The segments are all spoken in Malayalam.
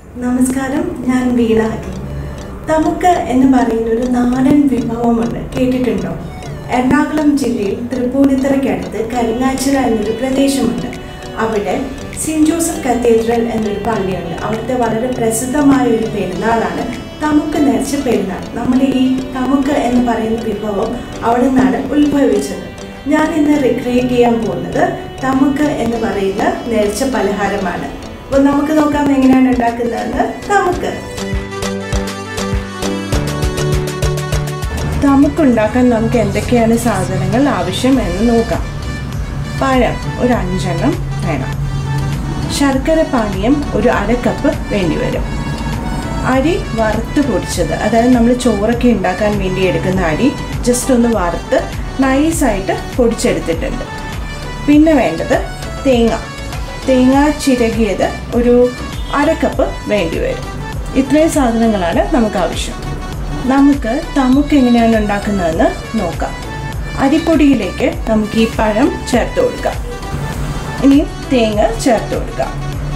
നമസ്കാരം ഞാൻ വീണ ഹരി തമുക്ക് എന്ന് പറയുന്ന ഒരു നാടൻ വിഭവമുണ്ട് കേട്ടിട്ടുണ്ടോ എറണാകുളം ജില്ലയിൽ തൃപ്പൂണിത്തറയ്ക്കടുത്ത് കരിങ്ങാച്ചിറ എന്നൊരു പ്രദേശമുണ്ട് അവിടെ സെൻറ് ജോസഫ് കത്തീഡ്രൽ എന്നൊരു പള്ളിയുണ്ട് അവിടുത്തെ വളരെ പ്രസിദ്ധമായ ഒരു പെരുന്നാളാണ് തമുക്ക് നേർച്ച പെരുന്നാൾ നമ്മുടെ ഈ തമുക്ക് എന്ന് പറയുന്ന വിഭവം അവിടെ നിന്നാണ് ഉത്ഭവിച്ചത് ഞാൻ ഇന്ന് റിക്രിയേറ്റ് ചെയ്യാൻ പോകുന്നത് തമുക്ക് എന്ന് പറയുന്ന നേർച്ച പലഹാരമാണ് അപ്പോൾ നമുക്ക് നോക്കാം എങ്ങനെയാണ് ഉണ്ടാക്കുന്നതെന്ന് നമുക്ക് നമുക്കുണ്ടാക്കാൻ നമുക്ക് എന്തൊക്കെയാണ് സാധനങ്ങൾ ആവശ്യം എന്ന് നോക്കാം പഴം ഒരു അഞ്ചെണ്ണം വേണം ശർക്കര പാനീയം ഒരു അര കപ്പ് വേണ്ടി വരും അരി വറുത്ത് പൊടിച്ചത് അതായത് നമ്മൾ ചോറൊക്കെ ഉണ്ടാക്കാൻ വേണ്ടി എടുക്കുന്ന അരി ജസ്റ്റ് ഒന്ന് വറുത്ത് നൈസായിട്ട് പൊടിച്ചെടുത്തിട്ടുണ്ട് പിന്നെ വേണ്ടത് തേങ്ങ തേങ്ങ ചിരകിയത് ഒരു അര കപ്പ് വേണ്ടി വരും ഇത്രയും സാധനങ്ങളാണ് നമുക്ക് ആവശ്യം നമുക്ക് തമുക്ക് എങ്ങനെയാണ് ഉണ്ടാക്കുന്നതെന്ന് നോക്കാം അരിപ്പൊടിയിലേക്ക് നമുക്ക് ഈ പഴം ചേർത്ത് കൊടുക്കാം ഇനി തേങ്ങ ചേർത്ത് കൊടുക്കാം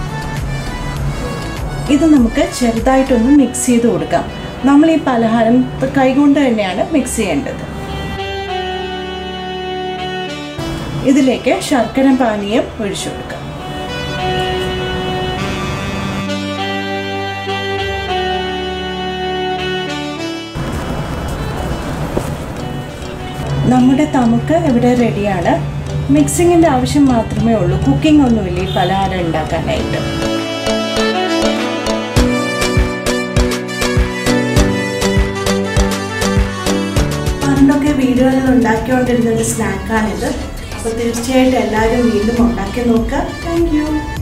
ഇത് നമുക്ക് ചെറുതായിട്ടൊന്ന് മിക്സ് ചെയ്ത് കൊടുക്കാം നമ്മൾ ഈ പലഹാരം കൈകൊണ്ട് തന്നെയാണ് മിക്സ് ചെയ്യേണ്ടത് ഇതിലേക്ക് ശർക്കര പാനീയം ഒഴിച്ചു കൊടുക്കാം നമ്മുടെ തമുക്ക് ഇവിടെ റെഡിയാണ് മിക്സിങ്ങിൻ്റെ ആവശ്യം മാത്രമേ ഉള്ളൂ കുക്കിംഗ് ഒന്നുമില്ല ഈ പലഹാരം ഉണ്ടാക്കാനായിട്ട് പണ്ടൊക്കെ വീടുകളിൽ ഉണ്ടാക്കിക്കൊണ്ടിരുന്ന ഒരു സ്നാക്കാണിത് അപ്പോൾ തീർച്ചയായിട്ടും എല്ലാവരും വീണ്ടും ഉണ്ടാക്കി നോക്കുക താങ്ക് യു